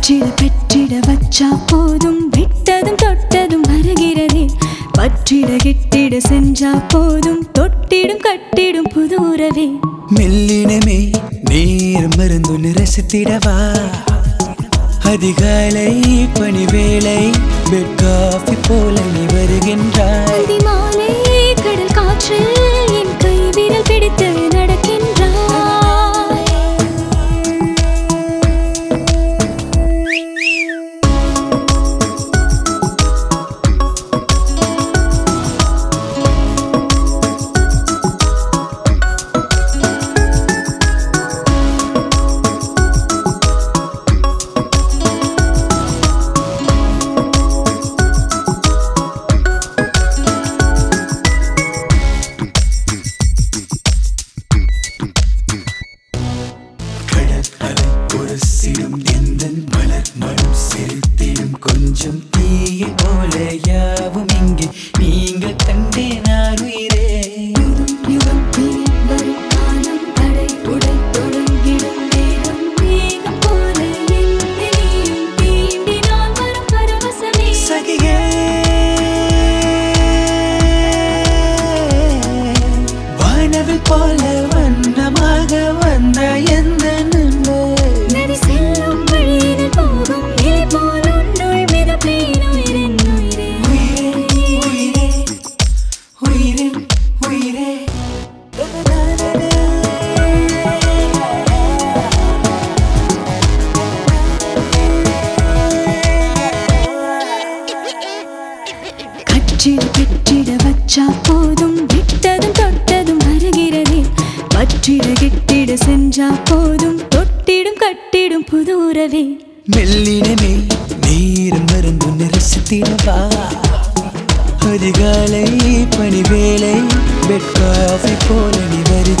கற்றிட பெற்றிட வச்சா போதும் விட்டதும் தொட்டதும் வருகிறதே பற்றிட கிட்டிட செஞ்சா போதும் தொட்டிடும் கட்டிடும் புது உறவே மெல்லினமே நேரம் மருந்து ரசித்திடவா அதிகாலை பணி வேளை பெட் காஃபி போல நீ வருகின்றாய் அதிமாலை கடல் காற்றில் என் கை விரல் பிடித்து நடக்கின்றாய் கடல் அலை உரசிடும் எந்த மலர் மனம் சிரித்திடும் கொஞ்சம் தீயை போல யாவும் இங்கே நீங்கள் கண்டே நான் உயிரே யுகம் இனி வரும் காலம் தடை உடை தொடங்கிடும் நேரம் மேகம் போல என்னை நீயும் தீண்டினால் வரும் பரவசமே சகியே வானவில் போல வண்ணமாக வந்த எந்த நண்பே நதி செல்லும் வழியினில் போகும் இலை போல் உன்னுள் மிதப்பேன் உயிரின் உயிரே உயிரே உயிரே உயிரே கற்றிட பெற்றிட வச்சா போதும் விட்டதும் தொட்டதும் வருகிறதே பற்றிட கிட்டிட செஞ்சா போதும் தொட்டிடும் கட்டிடும் புது உறவே மெல்லினமே நேரம் மருந்து நிரசித்திடவா அதிகாலை பணி வேலை பெட் காஃபி போல நீ வருகின்றாய்